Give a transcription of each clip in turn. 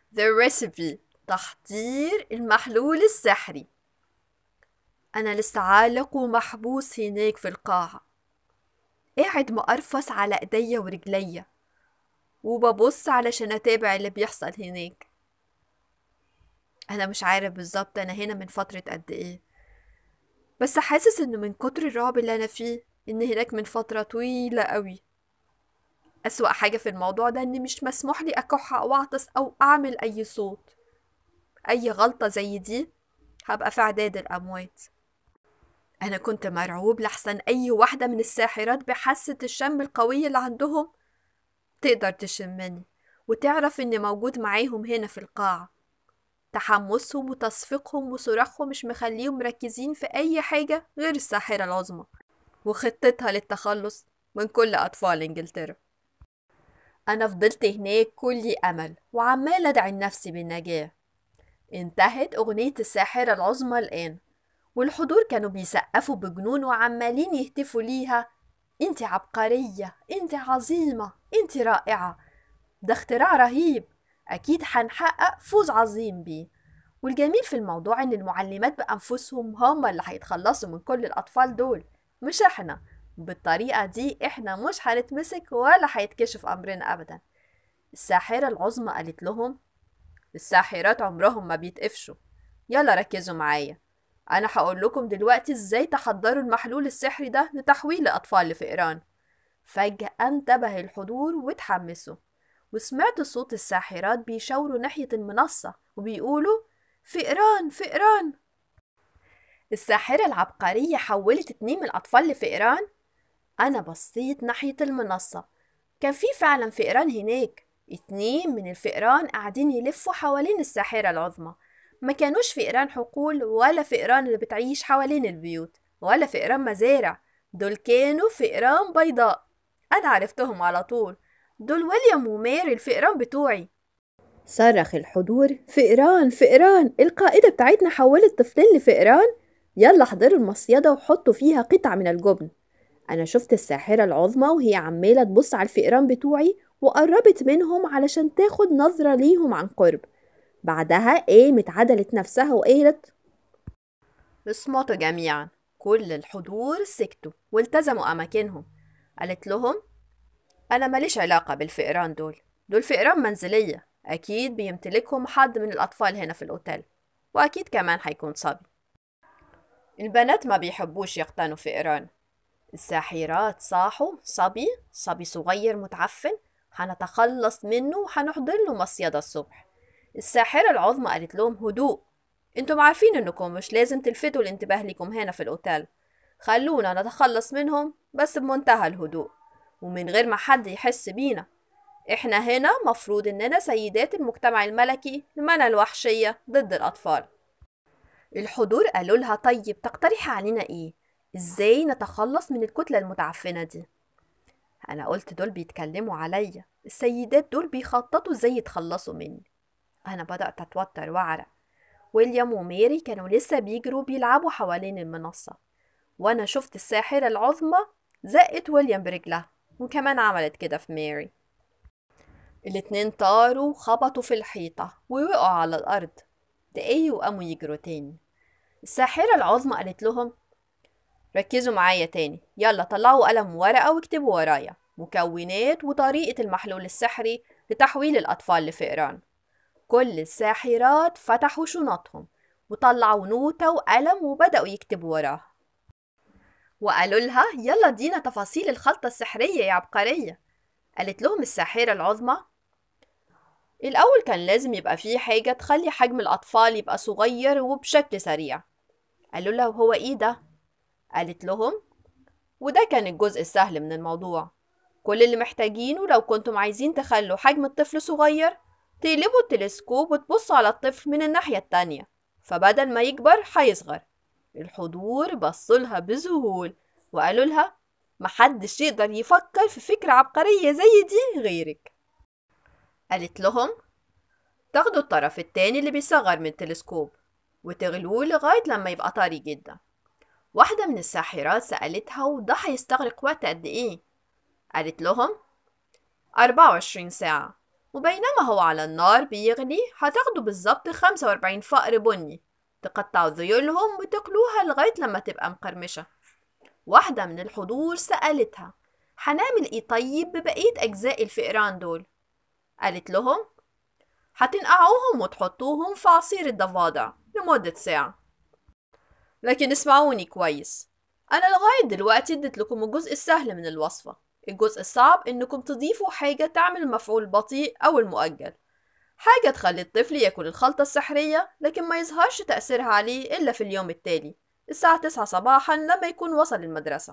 The recipe تحضير المحلول السحري أنا لسه عالق ومحبوس هناك في القاعة قاعد مقرفص على ايديا ورجليا وببص علشان اتابع اللي بيحصل هناك انا مش عارف بالظبط انا هنا من فترة قد ايه بس حاسس انه من كتر الرعب اللي انا فيه ان هناك من فترة طويلة قوي أسوأ حاجة في الموضوع ده إن مش مسموح لي أكح أو أعطس أو أعمل أي صوت أي غلطة زي دي هبقى في عداد الأموات أنا كنت مرعوب لحسن أي واحدة من الساحرات بحاسة الشم القوية اللي عندهم تقدر تشمني وتعرف إني موجود معاهم هنا في القاعة تحمسهم وتصفيقهم وصراخهم مش مخليهم مركزين في أي حاجة غير الساحرة العظمى وخطتها للتخلص من كل أطفال إنجلترا أنا فضلت هناك كلي أمل وعمال أدعي لنفسي بالنجاة انتهت أغنية الساحرة العظمى الآن والحضور كانوا بيسقفوا بجنون وعمالين يهتفوا ليها انت عبقرية انت عظيمة انت رائعة ده اختراع رهيب أكيد هنحقق فوز عظيم بيه والجميل في الموضوع إن المعلمات بأنفسهم هم اللي هيتخلصوا من كل الأطفال دول مش احنا بالطريقة دي احنا مش هنتمسك ولا هيتكشف أمرنا أبدا الساحرة العظمى قالت لهم الساحرات عمرهم ما بيتقفشوا يلا ركزوا معايا أنا هقول لكم دلوقتي ازاي تحضروا المحلول السحري ده لتحويل الأطفال لفئران فجأة انتبه الحضور واتحمسوا وسمعت صوت الساحرات بيشاوروا ناحية المنصة وبيقولوا فئران فئران الساحرة العبقرية حولت اتنين من الأطفال لفئران أنا بصيت ناحية المنصة كان في فعلا فئران هناك اتنين من الفئران قاعدين يلفوا حوالين الساحرة العظمى ما كانوش فئران حقول ولا فئران اللي بتعيش حوالين البيوت ولا فئران مزارع دول كانوا فئران بيضاء أنا عرفتهم على طول دول ويليام وماري الفئران بتوعي صرخ الحضور فئران فئران القائدة بتاعتنا حولت طفلين لفئران يلا احضروا المصيدة وحطوا فيها قطع من الجبن أنا شفت الساحرة العظمى وهي عمالة تبص على الفئران بتوعي وقربت منهم علشان تاخد نظرة ليهم عن قرب بعدها قامت عدلت نفسها وقالت اصمتوا جميعا كل الحضور سكتوا والتزموا أماكنهم قالت لهم أنا ماليش علاقة بالفئران دول دول فئران منزلية أكيد بيمتلكهم حد من الأطفال هنا في الأوتيل وأكيد كمان هيكون صبي البنات ما بيحبوش يقتنوا فئران الساحرات صاحوا صبي صبي صغير متعفن هنتخلص منه وهنحضر له مصيدة الصبح الساحرة العظمى قالت لهم هدوء انتم عارفين انكم مش لازم تلفتوا الانتباه لكم هنا في الاوتيل خلونا نتخلص منهم بس بمنتهى الهدوء ومن غير ما حد يحس بينا احنا هنا مفروض اننا سيدات المجتمع الملكي لمنع الوحشية ضد الاطفال الحضور قالوا لها طيب تقترحي علينا ايه ازاي نتخلص من الكتلة المتعفنة دي انا قلت دول بيتكلموا عليا السيدات دول بيخططوا ازاي يتخلصوا مني انا بدأت اتوتر واعرق ويليام وميري كانوا لسه بيجروا بيلعبوا حوالين المنصة وانا شفت الساحرة العظمى زقت ويليام برجلها وكمان عملت كده في ميري الاتنين طاروا وخبطوا في الحيطة ووقعوا على الأرض دقايق وقاموا يجروا تاني الساحرة العظمى قالت لهم ركزوا معايا تاني يلا طلعوا قلم وورقة واكتبوا ورايا مكونات وطريقة المحلول السحري لتحويل الأطفال لفئران كل الساحرات فتحوا شنطهم وطلعوا نوتة وقلم وبدأوا يكتبوا وراها وقالوا لها يلا دينا تفاصيل الخلطة السحرية يا عبقرية قالت لهم الساحرة العظمى الأول كان لازم يبقى فيه حاجة تخلي حجم الأطفال يبقى صغير وبشكل سريع قالوا لها هو إيه ده؟ قالت لهم وده كان الجزء السهل من الموضوع كل اللي محتاجينه لو كنتم عايزين تخلوا حجم الطفل صغير تقلبوا التلسكوب وتبصوا على الطفل من الناحية التانية فبدل ما يكبر هيصغر الحضور بصولها بذهول وقالوا لها محدش يقدر يفكر في فكرة عبقرية زي دي غيرك قالت لهم تاخدوا الطرف التاني اللي بيصغر من التلسكوب وتغلوه لغاية لما يبقى طري جدا واحدة من الساحرات سألتها وده هيستغرق وقت قد إيه؟ قالت لهم أربعة وعشرين ساعة وبينما هو على النار بيغلي هتاخدوا بالظبط 45 فقر بني تقطعوا ذيولهم وتاكلوها لغاية لما تبقى مقرمشة واحدة من الحضور سألتها هنعمل ايه طيب ببقية أجزاء الفئران دول قالت لهم هتنقعوهم وتحطوهم في عصير الضفادع لمدة ساعة لكن اسمعوني كويس أنا لغاية دلوقتي اديت لكم الجزء السهل من الوصفة الجزء الصعب إنكم تضيفوا حاجة تعمل المفعول البطيء أو المؤجل حاجة تخلي الطفل ياكل الخلطة السحرية لكن ما يظهرش تأثيرها عليه إلا في اليوم التالي الساعة تسعة صباحا لما يكون وصل المدرسة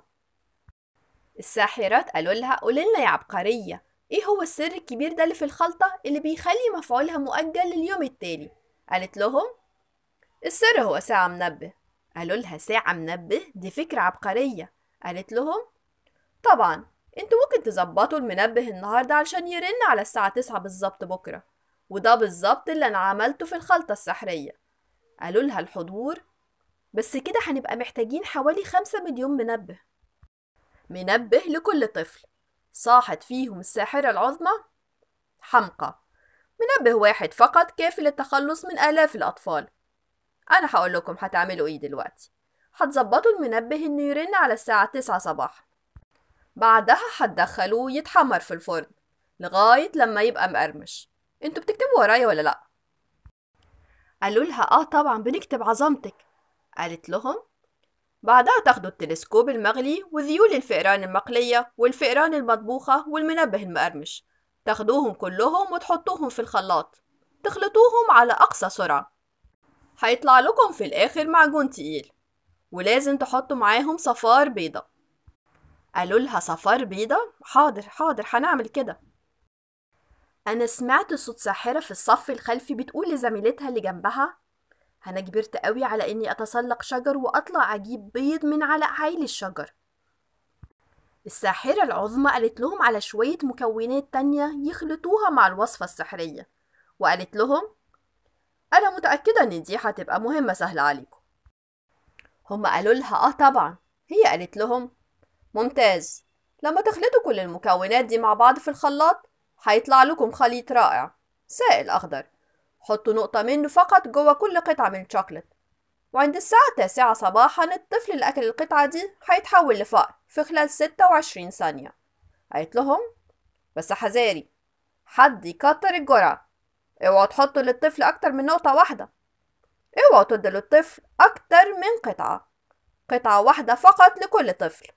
الساحرات قالوا لها قولنا يا عبقرية ايه هو السر الكبير ده اللي في الخلطة اللي بيخلي مفعولها مؤجل لليوم التالي قالت لهم السر هو ساعة منبه قالوا لها ساعة منبه دي فكرة عبقرية قالت لهم طبعا انتوا ممكن تظبطوا المنبه النهاردة علشان يرن على الساعة تسعة بالظبط بكرة وده بالظبط اللي أنا عملته في الخلطة السحرية قالوا لها الحضور بس كده هنبقى محتاجين حوالي خمسة مليون منبه منبه لكل طفل صاحت فيهم الساحرة العظمى حمقى منبه واحد فقط كافي للتخلص من آلاف الأطفال أنا هقول لكم هتعملوا إيه دلوقتي هتظبطوا المنبه إنه يرن على الساعة تسعة صباحا بعدها هتدخلوه يتحمر في الفرن لغاية لما يبقى مقرمش انتوا بتكتبوا ورايا ولا لأ؟ قالوا لها آه طبعا بنكتب عظمتك قالت لهم بعدها تاخدوا التلسكوب المغلي وذيول الفئران المقلية والفئران المطبوخة والمنبه المقرمش تاخدوهم كلهم وتحطوهم في الخلاط تخلطوهم على أقصى سرعة هيطلع لكم في الآخر معجون تقيل ولازم تحطوا معاهم صفار بيضة قالوا لها صفار بيضة حاضر حاضر هنعمل كده أنا سمعت صوت ساحرة في الصف الخلفي بتقول لزميلتها اللي جنبها أنا كبرت قوي على إني أتسلق شجر وأطلع أجيب بيض من على عيل الشجر الساحرة العظمى قالت لهم على شوية مكونات تانية يخلطوها مع الوصفة السحرية وقالت لهم أنا متأكدة إن دي هتبقى مهمة سهلة عليكم هما قالوا لها آه طبعا هي قالت لهم ممتاز لما تخلطوا كل المكونات دي مع بعض في الخلاط هيطلع لكم خليط رائع سائل أخضر حطوا نقطة منه فقط جوه كل قطعة من الشوكولات وعند الساعة التاسعة صباحا الطفل اللي أكل القطعة دي هيتحول لفأر في خلال ستة وعشرين ثانية قالت لهم بس حذاري حد يكتر الجرعة اوعوا تحطوا للطفل أكتر من نقطة واحدة اوعوا تدوا للطفل أكتر من قطعة قطعة واحدة فقط لكل طفل